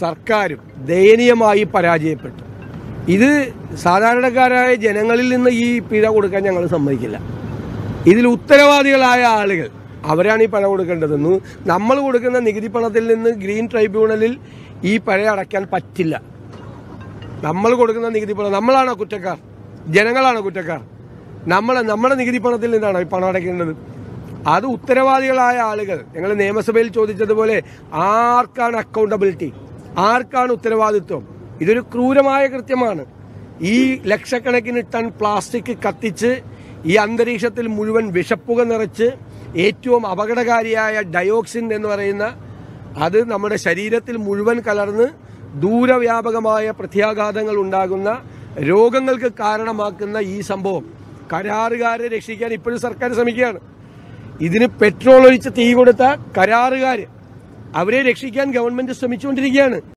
സർക്കാരും ദയനീയമായി പരാജയപ്പെട്ടു ഇത് സാധാരണക്കാരായ ജനങ്ങളിൽ നിന്ന് ഈ പിഴ കൊടുക്കാൻ ഞങ്ങൾ സമ്മതിക്കില്ല ഇതിൽ ഉത്തരവാദികളായ ആളുകൾ അവരാണ് ഈ പണം കൊടുക്കേണ്ടതെന്ന് നമ്മൾ കൊടുക്കുന്ന നികുതി പണത്തിൽ നിന്ന് ഗ്രീൻ ട്രൈബ്യൂണലിൽ ഈ പഴ അടയ്ക്കാൻ പറ്റില്ല നമ്മൾ കൊടുക്കുന്ന നികുതി പണം നമ്മളാണോ കുറ്റക്കാർ ജനങ്ങളാണോ കുറ്റക്കാർ നമ്മൾ നമ്മുടെ നികുതി പണത്തിൽ നിന്നാണോ ഈ പണം അടയ്ക്കേണ്ടത് അത് ഉത്തരവാദികളായ ആളുകൾ ഞങ്ങൾ നിയമസഭയിൽ ചോദിച്ചതുപോലെ ആർക്കാണ് അക്കൗണ്ടബിലിറ്റി ആർക്കാണ് ഉത്തരവാദിത്വം ഇതൊരു ക്രൂരമായ കൃത്യമാണ് ഈ ലക്ഷക്കണക്കിന് ടൺ പ്ലാസ്റ്റിക് കത്തിച്ച് ഈ അന്തരീക്ഷത്തിൽ മുഴുവൻ വിഷപ്പുക നിറച്ച് ഏറ്റവും അപകടകാരിയായ ഡയോക്സിൻ എന്ന് പറയുന്ന അത് നമ്മുടെ ശരീരത്തിൽ മുഴുവൻ കലർന്ന് ദൂരവ്യാപകമായ പ്രത്യാഘാതങ്ങൾ ഉണ്ടാകുന്ന രോഗങ്ങൾക്ക് കാരണമാക്കുന്ന ഈ സംഭവം കരാറുകാരെ രക്ഷിക്കാൻ ഇപ്പോഴും സർക്കാർ ശ്രമിക്കുകയാണ് ഇതിന് പെട്രോൾ ഒഴിച്ച് തീ കൊടുത്ത കരാറുകാർ അവരെ രക്ഷിക്കാൻ ഗവൺമെന്റ് ശ്രമിച്ചുകൊണ്ടിരിക്കുകയാണ്